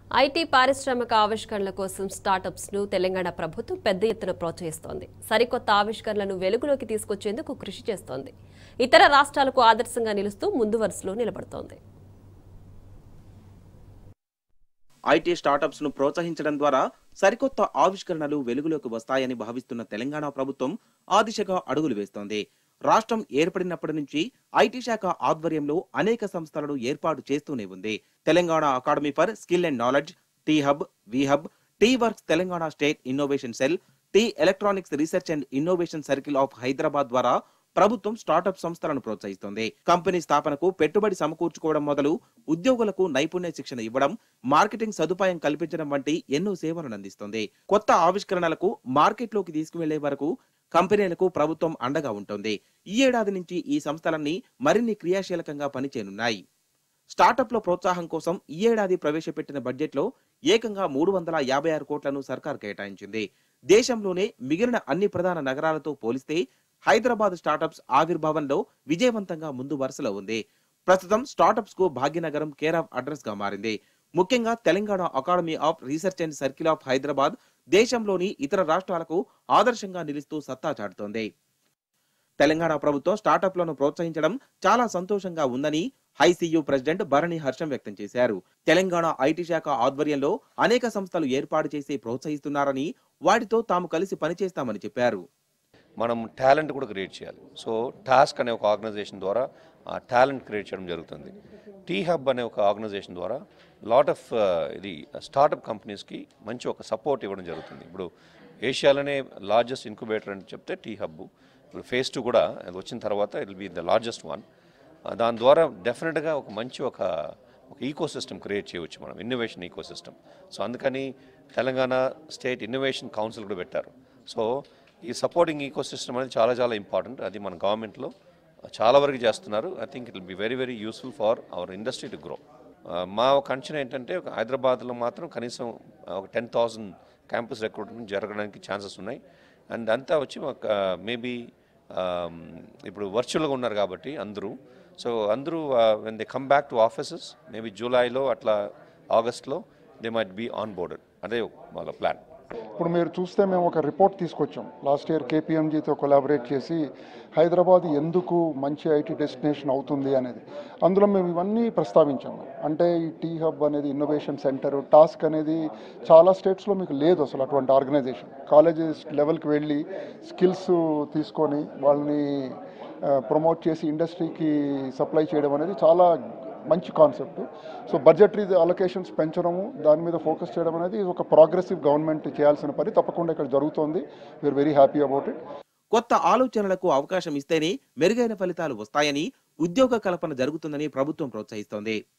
IT పారిశ్రామిక ఆవిష్కరణల కోసం స్టార్టప్స్ ను తెలంగాణ ప్రభుత్వం పెద్ద ఎత్తున ప్రోత్సహిస్తోంది సరికొత్త ఆవిష్కరణలను వెలుగులోకి తీసుకొచ్చేందుకు కృషి చేస్తోంది ఇతర రాష్ట్రాలకు ఆదర్శంగా నిలుస్తూ ముందు వరుసలో నిలబడుతోంది ఐటీ స్టార్టప్స్ ను ప్రోత్సహించడం ద్వారా సరికొత్త ఆవిష్కరణలు వెలుగులోకి వస్తాయని భావిస్తున్న తెలంగాణ ప్రభుత్వం ఆ దిశగా అడుగులు వేస్తోంది రాష్ట్రం ఏర్పడినప్పటి నుంచి ఐటీ శాఖ ఆధ్వర్యంలో అనేక సంస్థలను ఏర్పాటు చేస్తూనే ఉంది Telangana academy for skill and knowledge T hub V hub T works Telangana state innovation cell T electronics research and innovation circle of Hyderabad ద్వారా ప్రభుత్వం స్టార్టప్ సంస్థలను ప్రోత్సహిస్తోంది కంపెనీ స్థాపనకు పెట్టుబడి సమకూర్చుకోవడం మొదలు ఉద్యోగులకు నైపుణ్య శిక్షణ ఇవ్వడం మార్కెటింగ్ సదుపాయం కల్పించడం వంటి ఎన్నో సేవలను అందిస్తోంది కొత్త ఆవిష్కరణలకు మార్కెట్లోకి తీసుకువెళ్లే వరకు కంపెనీలకు ప్రభుత్వం అండగా ఉంటుంది ఈ ఏడాది నుంచి ఈ సంస్థలన్నీ మరిన్ని క్రియాశీలకంగా పనిచేయనున్నాయి స్టార్టప్ల ప్రోత్సాహం కోసం ఈ ఏడాది ప్రవేశపెట్టిన బడ్జెట్లో ఏకంగా మూడు వందల యాభై ఆరు కోట్లను సర్కార్ కేటాయించింది దేశంలోనే మిగిలిన అన్ని ప్రధాన నగరాలతో పోలిస్తే హైదరాబాద్ స్టార్టప్స్ ఆవిర్భావంలో విజయవంతంగా ముందు వరుసలో ఉంది ప్రస్తుతం స్టార్టప్స్ కు భాగ్యనగరం కేర్ ఆఫ్ అడ్రస్ గా మారింది ముఖ్యంగా Telangana academy of research and circle of Hyderabad దేశంలోని ఇతర రాష్ట్రాలకు ఆదర్శంగా నిలుస్తూ సత్తా చాటుతోంది తెలంగాణ ప్రభుత్వం స్టార్టప్లను ప్రోత్సహించడం చాలా సంతోషంగా ఉందని హైసీయూ ప్రెసిడెంట్ భరణి హర్షం వ్యక్తం చేశారు తెలంగాణ ఐటీ శాఖ ఆధ్వర్యంలో అనేక సంస్థలు ఏర్పాటు చేసి ప్రోత్సహిస్తున్నారని వాటితో తాము కలిసి పనిచేస్తామని చెప్పారు మనం టాలెంట్ కూడా క్రియేట్ చేయాలి సో టాస్క్ అనే ఒక ఆర్గనైజేషన్ ద్వారా ఆ టాలెంట్ క్రియేట్ చేయడం జరుగుతుంది టీ హబ్ అనే ఒక ఆర్గనైజేషన్ ద్వారా లాట్ ఆఫ్ ఇది స్టార్టప్ కంపెనీస్కి మంచి ఒక సపోర్ట్ ఇవ్వడం జరుగుతుంది ఇప్పుడు ఏషియాలోనే లార్జెస్ట్ ఇంక్యుబేటర్ అని చెప్తే టీ హబ్ ఇప్పుడు ఫేజ్ టూ కూడా అది వచ్చిన తర్వాత it will be the largest one దాని ద్వారా డెఫినెట్గా ఒక మంచి ఒక ఒక ఈకో సిస్టమ్ క్రియేట్ చేయవచ్చు మనం ఇన్నోవేషన్ ఈకో సిస్టమ్ సో అందుకని తెలంగాణ స్టేట్ ఇన్నోవేషన్ కౌన్సిల్ కూడా పెట్టారు సో ఈ సపోర్టింగ్ ఈకో సిస్టమ్ అనేది చాలా చాలా ఇంపార్టెంట్ అది మన గవర్నమెంట్లో చాలా వరకు చేస్తున్నారు I think it will be very very useful for our industry to grow మా ఒక అంచనా ఏంటంటే ఒక హైదరాబాద్లో మాత్రం కనీసం ఒక టెన్ థౌసండ్ క్యాంపస్ రిక్రూట్మెంట్ జరగడానికి ఛాన్సెస్ ఉన్నాయి అండ్ అంతా వచ్చి ఒక మేబీ ఇప్పుడు వర్చువల్గా ఉన్నారు కాబట్టి అందరూ సో అందరూ when they come back to offices maybe జూలైలో అట్లా ఆగస్ట్లో they might be on boarded అదే వాళ్ళ ప్లాన్ ఇప్పుడు మీరు చూస్తే మేము ఒక రిపోర్ట్ తీసుకొచ్చాం లాస్ట్ ఇయర్ కేపీఎంజీతో కొలాబరేట్ చేసి హైదరాబాద్ ఎందుకు మంచి ఐటీ డెస్టినేషన్ అవుతుంది అనేది అందులో మేము ఇవన్నీ ప్రస్తావించాము అంటే ఈ టీ హబ్ అనేది ఇన్నోవేషన్ సెంటర్ టాస్క్ అనేది చాలా స్టేట్స్లో మీకు లేదు అసలు అటువంటి ఆర్గనైజేషన్ కాలేజెస్ లెవెల్కి వెళ్ళి స్కిల్స్ తీసుకొని వాళ్ళని ప్రమోట్ చేసి ఇండస్ట్రీకి సప్లై చేయడం అనేది చాలా మంచి కాన్సెప్ట్ సో బడ్జెటరీ అలొకేషన్స్ పెంచడము దాని మీద ఫోకస్ చేయడం అనేది ఒక ప్రోగ్రెసివ్ గవర్నమెంట్ చేయాల్సిన పని తప్పకుండా ఇక్కడ జరుగుతోంది we are very happy about it కొత్త ఆలోచనలకు అవకాశం ఇస్తేనే మెరుగైన ఫలితాలు వస్తాయని ఉద్యోగ కల్పన జరుగుతుందని ప్రభుత్వం ప్రోత్సహిస్తోంది